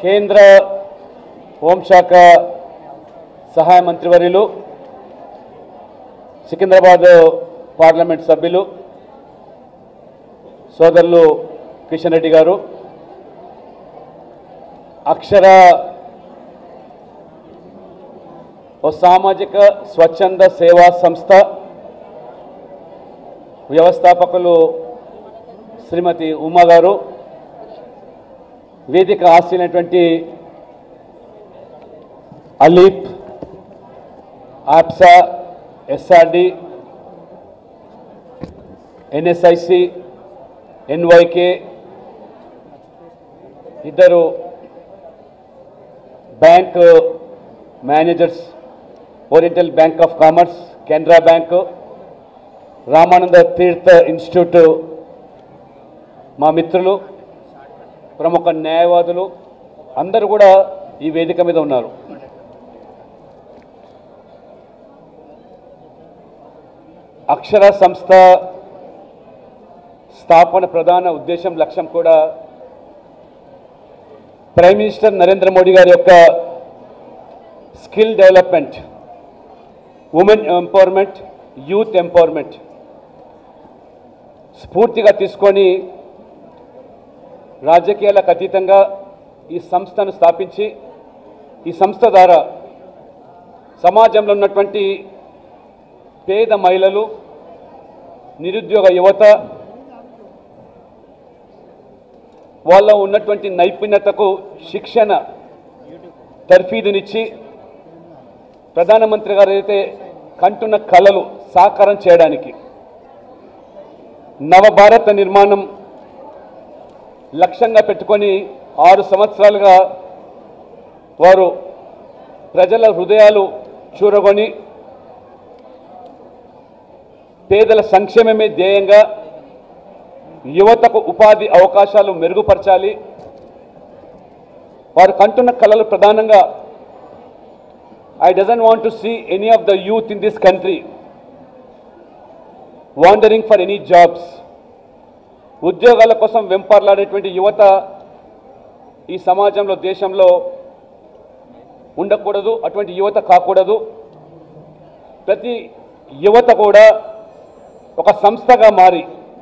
కేంద్ర హోంశాఖ సహాయ మంత్రివర్యులు సికింద్రాబాద్ పార్లమెంట్ సభ్యులు సోదరులు కిషన్ రెడ్డి గారు అక్షర ఓ సామాజిక స్వచ్ఛంద సేవా సంస్థ వ్యవస్థాపకులు శ్రీమతి ఉమా గారు వేదిక ఆశీనటువంటి ALEAP APSA SRD NSIC NYK ఇద్దరు bank managers Oriental Bank of Commerce Canara bank Ramananda Tirtha institute మా మిత్రులు ప్రముఖ న్యాయవాదులు అందరూ కూడా ఈ వేదిక మీద ఉన్నారు అక్షర సంస్థ స్థాపన ప్రధాన ఉద్దేశం లక్ష్యం కూడా ప్రైమ్ మినిస్టర్ నరేంద్ర మోడీ గారి యొక్క skill development women empowerment youth empowerment స్ఫూర్తిగా తీసుకొని రాజకీయాలకు అతీతంగా ఈ సంస్థను స్థాపించి ఈ సంస్థ ద్వారా సమాజంలో ఉన్నటువంటి పేద మహిళలు నిరుద్యోగ యువత వాళ్ళ ఉన్నటువంటి నైపుణ్యతకు శిక్షణ తర్ఫీదునిచ్చి ప్రధానమంత్రి గారు అయితే కంటున్న కళలు సాకారం చేయడానికి నవభారత నిర్మాణం లక్ష్యంగా పెట్టుకొని ఆరు సంవత్సరాలుగా వారు ప్రజల హృదయాలు చూరగొని పేదల సంక్షేమమే ధ్యేయంగా యువతకు ఉపాధి అవకాశాలు మెరుగుపరచాలి వారు కంటున్న కళలు ప్రధానంగా I doesn't want to see any of the youth in this country wandering for any jobs ఉద్యోగాల కోసం వెంపర్లాడేటువంటి యువత ఈ సమాజంలో దేశంలో ఉండకూడదు అటువంటి యువత కాకూడదు ప్రతి యువత కూడా ఒక సంస్థగా మారి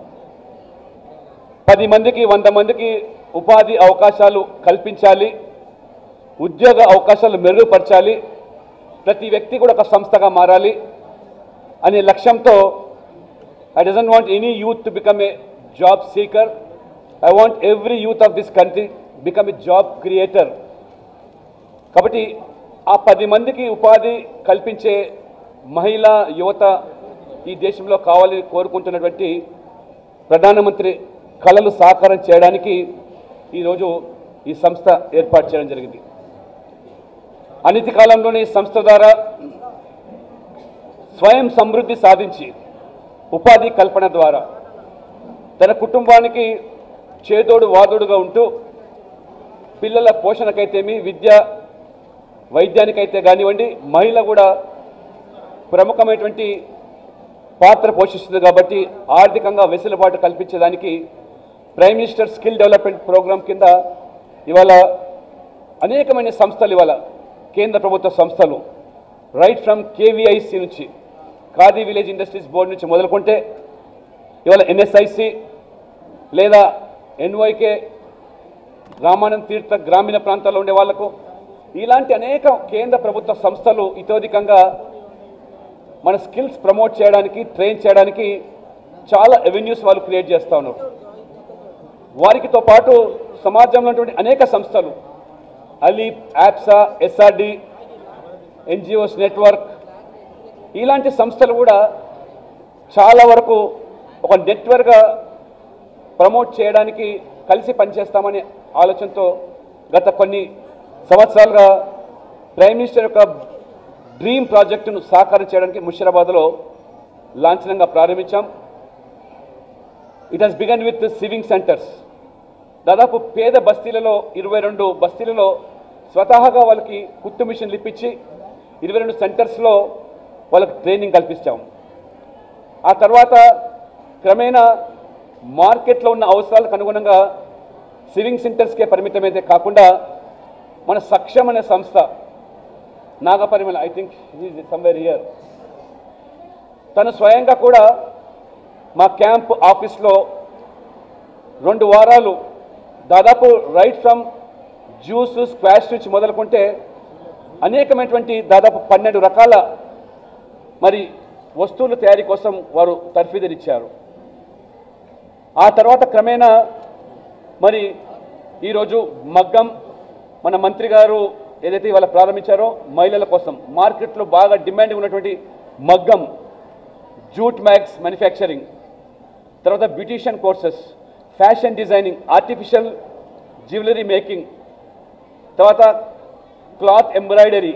పది మందికి వంద మందికి ఉపాధి అవకాశాలు కల్పించాలి ఉద్యోగ అవకాశాలు మెరుగుపరచాలి ప్రతి వ్యక్తి కూడా ఒక సంస్థగా మారాలి అనే లక్ష్యంతో I doesn't want any youth to become a job seeker I want every youth of this country become a job creator కాబట్టి ఆ పది మందికి ఉపాధి కల్పించే మహిళా యువత ఈ దేశంలో కావాలని కోరుకుంటున్నటువంటి ప్రధానమంత్రి కళలు సాకారం చేయడానికి ఈరోజు ఈ సంస్థ ఏర్పాటు చేయడం జరిగింది అనతి కాలంలోనే ఈ సంస్థ ద్వారా స్వయం సమృద్ధి సాధించి ఉపాధి కల్పన ద్వారా తన కుటుంబానికి చేదోడు వాదోడుగా ఉంటూ పిల్లల పోషణకైతేమి విద్య వైద్యానికైతే కానివ్వండి మహిళ కూడా ప్రముఖమైనటువంటి పాత్ర పోషిస్తుంది కాబట్టి ఆర్థికంగా వెసులుబాటు కల్పించేదానికి prime minister skill development programme కింద ఇవాళ అనేకమైన సంస్థలు ఇవాళ కేంద్ర ప్రభుత్వ సంస్థలు రైట్ ఫ్రమ్ కేవీఐసి నుంచి ఖాదీ విలేజ్ ఇండస్ట్రీస్ బోర్డు నుంచి మొదలుకుంటే ఇవాళ ఎన్ఎస్ఐసి లేదా ఎన్వైకే రామానంద్ తీర్థ గ్రామీణ ప్రాంతాల్లో ఉండే వాళ్లకు ఇలాంటి అనేక కేంద్ర ప్రభుత్వ సంస్థలు ఇతోధికంగా మన స్కిల్స్ ప్రమోట్ చేయడానికి ట్రైన్ చేయడానికి చాలా ఎవెన్యూస్ వాళ్ళు క్రియేట్ చేస్తూ ఉన్నారు వారికితో పాటు సమాజంలో ఉన్నటువంటి అనేక సంస్థలు ALEAP APSA SRD NGOs network ఇలాంటి సంస్థలు కూడా చాలా వరకు ఒక నెట్వర్క్గా ప్రమోట్ చేయడానికి కలిసి పనిచేస్తామనే ఆలోచనతో గత కొన్ని సంవత్సరాలుగా ప్రైమ్ మినిస్టర్ యొక్క డ్రీమ్ ప్రాజెక్టును సాకారం చేయడానికి ముషిరాబాద్లో లాంఛనంగా ప్రారంభించాం it has begun with sewing centres దాదాపు పేద బస్తీలలో ఇరవై రెండు బస్తీలలో స్వతహాగా వాళ్ళకి కుట్టు మిషన్లు ఇప్పించి ఇరవై రెండు సెంటర్స్లో వాళ్ళకి ట్రైనింగ్ కల్పించాం ఆ తర్వాత క్రమేణా మార్కెట్లో ఉన్న అవసరాలకు అనుగుణంగా సివింగ్ సెంటర్స్కే పరిమితమైతే కాకుండా మన సక్షం అనే సంస్థ Nagaparimala I think is somewhere here తను స్వయంగా కూడా మా క్యాంప్ ఆఫీస్లో రెండు వారాలు దాదాపు రైట్ ఫ్రమ్ జ్యూస్ స్క్వాష్ నుంచి మొదలుకుంటే అనేకమైనటువంటి దాదాపు పన్నెండు రకాల మరి వస్తువుల తయారీ కోసం వారు తర్ఫీదునిచ్చారు ఆ తర్వాత క్రమేణా మరి ఈరోజు మగ్గం మన మంత్రి గారు ఏదైతే ఇవాళ ప్రారంభించారో మహిళల కోసం మార్కెట్లో బాగా డిమాండ్ ఉన్నటువంటి మగ్గం జూట్ మ్యాగ్స్ మ్యానుఫ్యాక్చరింగ్ తర్వాత beautician courses fashion designing artificial jewellery making తర్వాత క్లాత్ ఎంబ్రాయిడరీ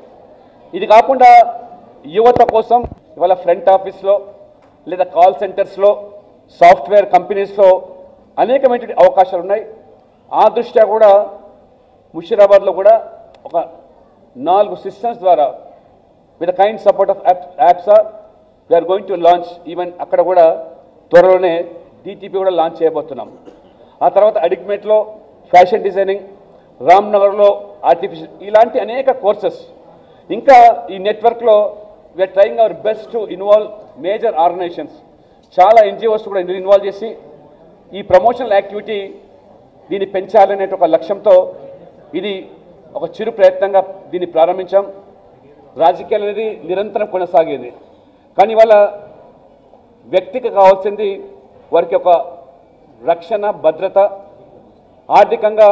ఇది కాకుండా యువత కోసం ఇవాళ ఫ్రంట్ ఆఫీస్లో లేదా కాల్ సెంటర్స్లో సాఫ్ట్వేర్ కంపెనీస్లో అనేకమైనటువంటి అవకాశాలు ఉన్నాయి ఆ దృష్ట్యా కూడా ముషీరాబాద్లో కూడా ఒక నాలుగు సిస్టమ్స్ ద్వారా with kind support of APSA we're going to launch even అక్కడ కూడా త్వరలోనే డిటిపి కూడా లాంచ్ చేయబోతున్నాం ఆ తర్వాత అడిగ్మెంట్లో ఫ్యాషన్ డిజైనింగ్ రామ్నగర్లో ఆర్టిఫిషియల్ ఇలాంటి అనేక కోర్సెస్ ఇంకా ఈ నెట్వర్క్లో we're trying our best to involve major organisations చాలా ఎన్జిఓస్ కూడా ఇందులో ఇన్వాల్వ్ చేసి ఈ ప్రమోషనల్ యాక్టివిటీ దీన్ని పెంచాలనే ఒక లక్ష్యంతో ఇది ఒక చిరు ప్రయత్నంగా దీన్ని ప్రారంభించాం రాజకీయాలు అనేది నిరంతరం కొనసాగేది కానీ ఇవాళ వ్యక్తికి కావాల్సింది వారికి ఒక రక్షణ భద్రత ఆర్థికంగా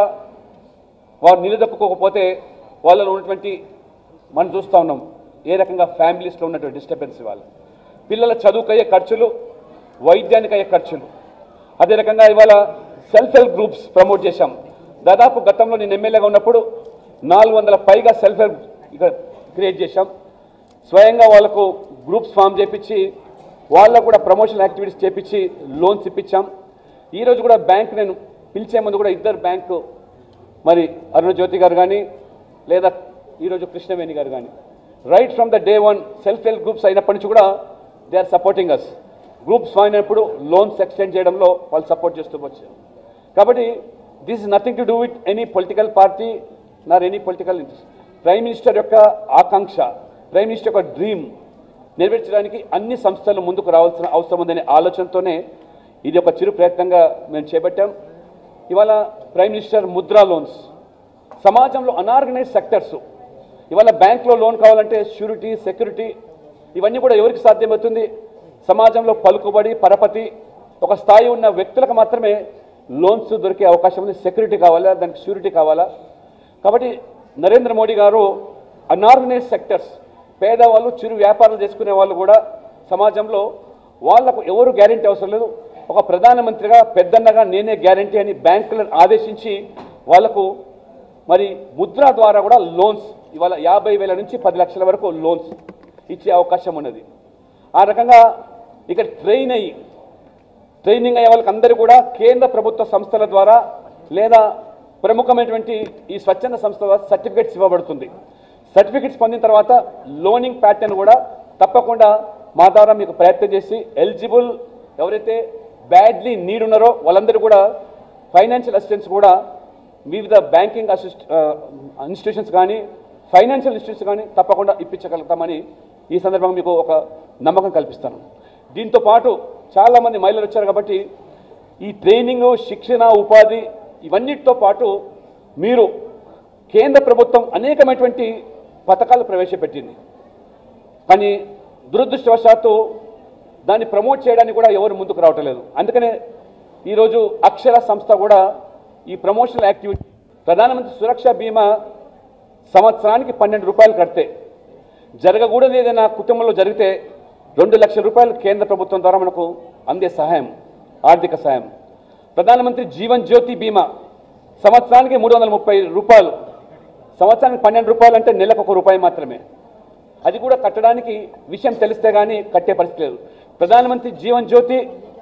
వారు నిలదొక్కుకోకపోతే వాళ్ళలో ఉన్నటువంటి మనం చూస్తూ ఉన్నాం ఏ రకంగా ఫ్యామిలీస్లో ఉన్నటువంటి డిస్టర్బెన్స్ ఇవాళ పిల్లల చదువుకయ్యే ఖర్చులు వైద్యానికి అయ్యే ఖర్చులు అదే రకంగా ఇవాళ సెల్ఫ్ హెల్ప్ గ్రూప్స్ ప్రమోట్ చేశాం దాదాపు గతంలో నేను ఎమ్మెల్యేగా ఉన్నప్పుడు నాలుగు వందల పైగా సెల్ఫ్ హెల్ప్ ఇక్కడ క్రియేట్ చేశాం స్వయంగా వాళ్ళకు గ్రూప్స్ ఫామ్ చేపించి వాళ్ళకు కూడా ప్రమోషన్ యాక్టివిటీస్ చేపించి లోన్స్ ఇప్పించాం ఈరోజు కూడా బ్యాంక్ నేను పిలిచే ముందు కూడా ఇద్దరు బ్యాంకు మరి అరుణ జ్యోతి గారు కానీ లేదా ఈరోజు కృష్ణవేణి గారు కానీ right from the day one self help groups అయినప్పటి నుంచి కూడా they are supporting us groups form అయినప్పుడు లోన్స్ ఎక్స్టెండ్ చేయడంలో వాళ్ళు సపోర్ట్ చేస్తూ వచ్చారు కాబట్టి this is nothing to do with any political party nor any political interest prime minister యొక్క ఆకాంక్ష ప్రైమ్ మినిస్టర్ యొక్క డ్రీమ్ నెరవేర్చడానికి అన్ని సంస్థలు ముందుకు రావాల్సిన అవసరం ఉందనే ఆలోచనతోనే ఇది ఒక చిరు ప్రయత్నంగా మేము చేపట్టాం ఇవాళ ప్రైమ్ మినిస్టర్ ముద్రా లోన్స్ సమాజంలో అనార్గనైజ్ సెక్టర్స్ ఇవాళ బ్యాంక్లో లోన్ కావాలంటే షూరిటీ సెక్యూరిటీ ఇవన్నీ కూడా ఎవరికి సాధ్యమవుతుంది సమాజంలో పలుకుబడి పరపతి ఒక స్థాయి ఉన్న వ్యక్తులకు మాత్రమే లోన్స్ దొరికే అవకాశం ఉంది సెక్యూరిటీ కావాలా దానికి షూరిటీ కావాలా కాబట్టి నరేంద్ర మోడీ గారు అనార్గనైజ్ సెక్టర్స్ పేదవాళ్ళు చిరు వ్యాపారాలు చేసుకునే వాళ్ళు కూడా సమాజంలో వాళ్లకు ఎవరు గ్యారెంటీ అవసరం లేదు ఒక ప్రధానమంత్రిగా పెద్దన్నగా నేనే గ్యారెంటీ అని బ్యాంకులను ఆదేశించి వాళ్లకు మరి ముద్ర ద్వారా కూడా లోన్స్ ఇవాళ యాభై వేల నుంచి పది లక్షల వరకు లోన్స్ ఇచ్చే అవకాశం ఉన్నది ఆ రకంగా ఇక్కడ ట్రైన్ అయ్యి ట్రైనింగ్ అయ్యే వాళ్ళకి అందరూ కూడా కేంద్ర ప్రభుత్వ సంస్థల ద్వారా లేదా ప్రముఖమైనటువంటి ఈ స్వచ్ఛంద సంస్థ ద్వారా సర్టిఫికెట్స్ ఇవ్వబడుతుంది సర్టిఫికెట్స్ పొందిన తర్వాత లోనింగ్ ప్యాటర్న్ కూడా తప్పకుండా మా ద్వారా మీకు ప్రయత్నం చేసి ఎలిజిబుల్ ఎవరైతే బ్యాడ్లీ నీడ్ ఉన్నారో వాళ్ళందరూ కూడా ఫైనాన్షియల్ అసిస్టెన్స్ కూడా వివిధ బ్యాంకింగ్ అసిస్ట్ ఇన్స్టిట్యూషన్స్ కానీ ఫైనాన్షియల్ ఇన్స్టిట్యూట్స్ కానీ తప్పకుండా ఇప్పించగలుగుతామని ఈ సందర్భంగా మీకు ఒక నమ్మకం కల్పిస్తాను దీంతో పాటు చాలామంది మహిళలు వచ్చారు కాబట్టి ఈ ట్రైనింగ్ శిక్షణ ఉపాధి ఇవన్నిటితో పాటు మీరు కేంద్ర ప్రభుత్వం అనేకమైనటువంటి పథకాలు ప్రవేశపెట్టింది కానీ దురదృష్టవశాత్తు దాన్ని ప్రమోట్ చేయడానికి కూడా ఎవరు ముందుకు రావటం లేదు అందుకనే ఈరోజు అక్షర సంస్థ కూడా ఈ ప్రమోషనల్ యాక్టివిటీ ప్రధానమంత్రి సురక్ష బీమా సంవత్సరానికి పన్నెండు రూపాయలు కడితే జరగకూడదు ఏదైనా కుటుంబంలో జరిగితే రెండు లక్షల రూపాయలు కేంద్ర ప్రభుత్వం ద్వారా మనకు అందే సహాయం ఆర్థిక సహాయం ప్రధానమంత్రి జీవన్ జ్యోతి బీమా సంవత్సరానికి మూడు వందల ముప్పై రూపాయలు సంవత్సరానికి పన్నెండు రూపాయలు అంటే నెలకు ఒక రూపాయి మాత్రమే అది కూడా కట్టడానికి విషయం తెలిస్తే కానీ కట్టే పరిస్థితి లేదు ప్రధానమంత్రి జీవన్ జ్యోతి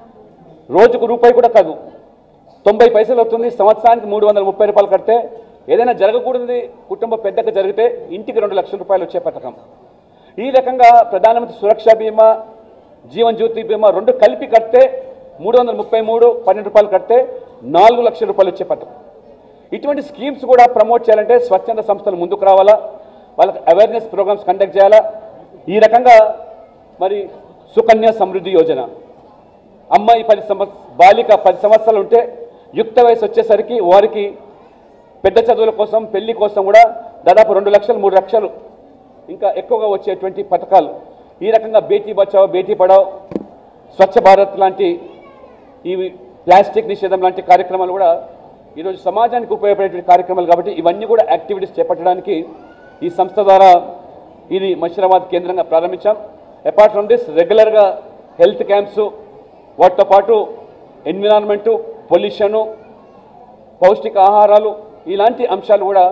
రోజుకు రూపాయి కూడా కాదు తొంభై పైసలు అవుతుంది సంవత్సరానికి మూడు వందల ముప్పై రూపాయలు కడితే ఏదైనా జరగకూడదు కుటుంబ పెద్దగా జరిగితే ఇంటికి రెండు లక్షల రూపాయలు వచ్చే పథకం ఈ రకంగా ప్రధానమంత్రి సురక్ష బీమా జీవన్ జ్యోతి బీమా రెండు కలిపి కడితే మూడు వందల ముప్పై మూడు పన్నెండు రూపాయలు కడితే నాలుగు లక్షల రూపాయలు వచ్చే పథకం ఇటువంటి స్కీమ్స్ కూడా ప్రమోట్ చేయాలంటే స్వచ్ఛంద సంస్థలు ముందుకు రావాలా వాళ్ళకి అవేర్నెస్ ప్రోగ్రామ్స్ కండక్ట్ చేయాలా ఈ రకంగా మరి సుకన్య సమృద్ధి యోజన అమ్మాయి పది సంవత్స బాలిక పది సంవత్సరాలు ఉంటే యుక్త వయసు వచ్చేసరికి వారికి పెద్ద చదువుల కోసం పెళ్లి కోసం కూడా దాదాపు రెండు లక్షలు మూడు లక్షలు ఇంకా ఎక్కువగా వచ్చేటువంటి పథకాలు ఈ రకంగా బేటీ బచావో బేటీ పడావో స్వచ్ఛ భారత్ లాంటి ఈ ప్లాస్టిక్ నిషేధం లాంటి కార్యక్రమాలు కూడా ఈరోజు సమాజానికి ఉపయోగపడేటువంటి కార్యక్రమాలు కాబట్టి ఇవన్నీ కూడా యాక్టివిటీస్ చేపట్టడానికి ఈ సంస్థ ద్వారా ఇది మషీరాబాద్ కేంద్రంగా ప్రారంభించాం అపార్ట్ ఫ్రమ్ దిస్ రెగ్యులర్గా హెల్త్ క్యాంప్స్ వాటితో పాటు ఎన్విరాన్మెంటు పొల్యూషను పౌష్టిక ఆహారాలు ఇలాంటి అంశాలు కూడా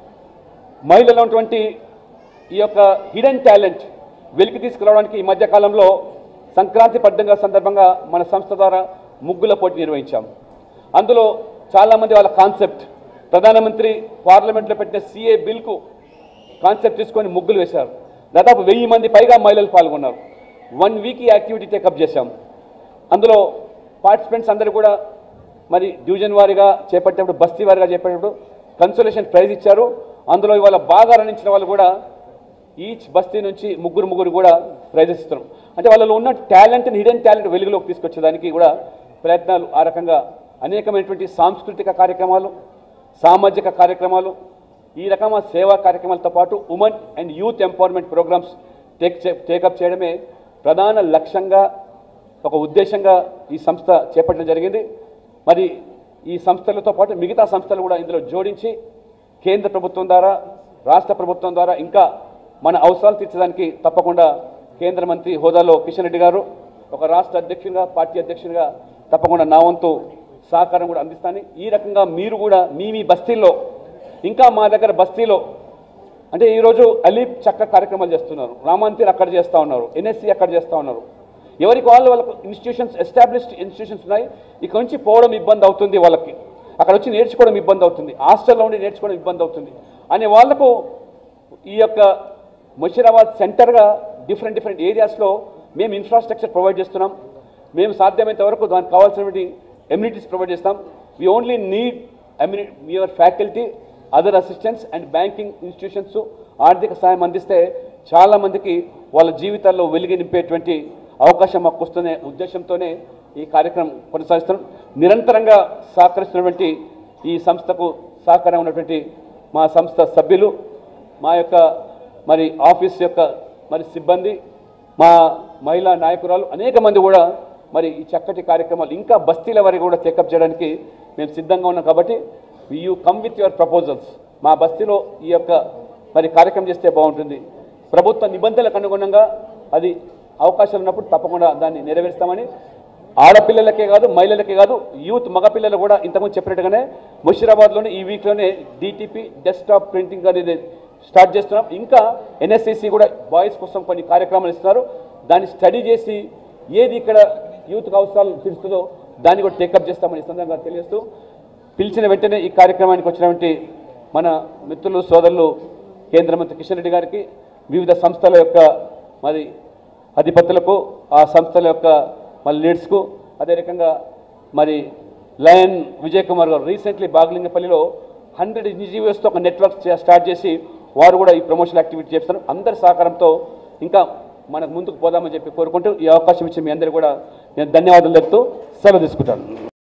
మహిళలో ఉన్నటువంటి ఈ యొక్క హిడెన్ టాలెంట్ వెలికి తీసుకురావడానికి ఈ మధ్య కాలంలో సంక్రాంతి పండుగ సందర్భంగా మన సంస్థ ద్వారా ముగ్గుల పోటీ నిర్వహించాం అందులో చాలామంది వాళ్ళ కాన్సెప్ట్ ప్రధానమంత్రి పార్లమెంట్లో పెట్టిన సిఏ బిల్కు కాన్సెప్ట్ తీసుకొని ముగ్గులు వేశారు దాదాపు వెయ్యి మంది పైగా మహిళలు పాల్గొన్నారు వన్ వీక్ ఈ యాక్టివిటీ టేకప్ చేశాం అందులో పార్టిసిపెంట్స్ అందరూ కూడా మరి డివిజన్ వారీగా చేపట్టేటప్పుడు బస్తీ వారీగా చేపట్టేటప్పుడు కన్సోలేషన్ ప్రైజ్ ఇచ్చారు అందులో ఇవాళ బాగా రణించిన వాళ్ళు కూడా ఈచ్ బస్తీ నుంచి ముగ్గురు ముగ్గురు కూడా ప్రైజెస్ ఇస్తున్నాం అంటే వాళ్ళలో ఉన్న టాలెంట్ని హిడెన్ టాలెంట్ వెలుగులోకి తీసుకొచ్చేదానికి కూడా ప్రయత్నాలు ఆ రకంగా అనేకమైనటువంటి సాంస్కృతిక కార్యక్రమాలు సామాజిక కార్యక్రమాలు ఈ రకమైన సేవా కార్యక్రమాలతో పాటు women and youth empowerment programmes take take up చేయడమే ప్రధాన లక్ష్యంగా ఒక ఉద్దేశంగా ఈ సంస్థ చేపట్టడం జరిగింది మరి ఈ సంస్థలతో పాటు మిగతా సంస్థలు కూడా ఇందులో జోడించి కేంద్ర ప్రభుత్వం ద్వారా రాష్ట్ర ప్రభుత్వం ద్వారా ఇంకా మన అవసరాలు తీర్చడానికి తప్పకుండా కేంద్ర మంత్రి హోదాలో కిషన్ రెడ్డి గారు ఒక రాష్ట్ర అధ్యక్షునిగా పార్టీ అధ్యక్షునిగా తప్పకుండా నా వంతు సహకారం కూడా అందిస్తాను ఈ రకంగా మీరు కూడా మీ మీ బస్తీల్లో ఇంకా మా దగ్గర బస్తీలో అంటే ఈరోజు అలీప్ చక్క కార్యక్రమాలు చేస్తున్నారు రామాంతీర్ అక్కడ చేస్తూ ఉన్నారు ఎన్ఎస్సి అక్కడ చేస్తూ ఉన్నారు ఎవరికి వాళ్ళు వాళ్ళకు ఇన్స్టిట్యూషన్స్ ఎస్టాబ్లిష్డ్ ఇన్స్టిట్యూషన్స్ ఉన్నాయి ఇక్కడ నుంచి పోవడం ఇబ్బంది అవుతుంది వాళ్ళకి అక్కడ వచ్చి నేర్చుకోవడం ఇబ్బంది అవుతుంది హాస్టల్లో ఉండి నేర్చుకోవడం ఇబ్బంది అవుతుంది అనే వాళ్ళకు ఈ యొక్క ముషీరాబాద్ సెంటర్గా డిఫరెంట్ డిఫరెంట్ ఏరియాస్లో మేము ఇన్ఫ్రాస్ట్రక్చర్ ప్రొవైడ్ చేస్తున్నాం మేము సాధ్యమైనంత వరకు దానికి కావాల్సినటువంటి ఎమ్యూనిటీస్ ప్రొవైడ్ చేస్తాం we only need amenity your faculty other assistants and banking institutions ఆర్థిక సాయం అందిస్తే చాలామందికి వాళ్ళ జీవితాల్లో వెలిగి నింపేటువంటి అవకాశం మాకు వస్తున్న ఉద్దేశంతోనే ఈ కార్యక్రమం కొనసాగిస్తున్నాం నిరంతరంగా సహకరిస్తున్నటువంటి ఈ సంస్థకు సహకారం ఉన్నటువంటి మా సంస్థ సభ్యులు మా యొక్క మరి ఆఫీస్ యొక్క మరి సిబ్బంది మా మహిళా నాయకురాలు అనేక మంది కూడా మరి ఈ చక్కటి కార్యక్రమాలు ఇంకా బస్తీల వరకు కూడా టేకప్ చేయడానికి మేము సిద్ధంగా ఉన్నాం కాబట్టి you come with your proposals మా బస్తీలో ఈ యొక్క మరి కార్యక్రమం చేస్తే బాగుంటుంది ప్రభుత్వ నిబంధనలకు అనుగుణంగా అది అవకాశాలు ఉన్నప్పుడు తప్పకుండా దాన్ని నెరవేరుస్తామని ఆడపిల్లలకే కాదు మహిళలకే కాదు యూత్ మగపిల్లలు కూడా ఇంతకుముందు చెప్పినట్టుగానే ముషీరాబాద్లోనే ఈ వీక్లోనే డిటిపి డెస్క్టాప్ ప్రింటింగ్ అనేది స్టార్ట్ చేస్తున్నాం ఇంకా ఎన్ఎస్సిసి కూడా బాయ్స్ కోసం కొన్ని కార్యక్రమాలు ఇస్తున్నారు దాన్ని స్టడీ చేసి ఏది ఇక్కడ యూత్కి అవసరాలు తీరుస్తుందో దాన్ని కూడా టేకప్ చేస్తామని ఈ సందర్భంగా తెలియజేస్తూ పిలిచిన వెంటనే ఈ కార్యక్రమానికి వచ్చినటువంటి మన మిత్రులు సోదరులు కేంద్ర మంత్రి కిషన్ రెడ్డి గారికి వివిధ సంస్థల యొక్క మరి అధిపతులకు ఆ సంస్థల యొక్క మరి లీడ్స్కు అదే రకంగా మరి లయన్ విజయ్ కుమార్ గారు రీసెంట్లీ బాగలింగపల్లిలో హండ్రెడ్ ఇంజనీర్స్తో ఒక నెట్వర్క్ చే- స్టార్ట్ చేసి వారు కూడా ఈ ప్రమోషన్ యాక్టివిటీ చేస్తారు అందరి సహకారంతో ఇంకా మనకు ముందుకు పోదామని చెప్పి కోరుకుంటూ ఈ అవకాశం ఇచ్చి మీ అందరికీ కూడా నేను ధన్యవాదాలు చెప్తూ సెలవు తీసుకుంటాను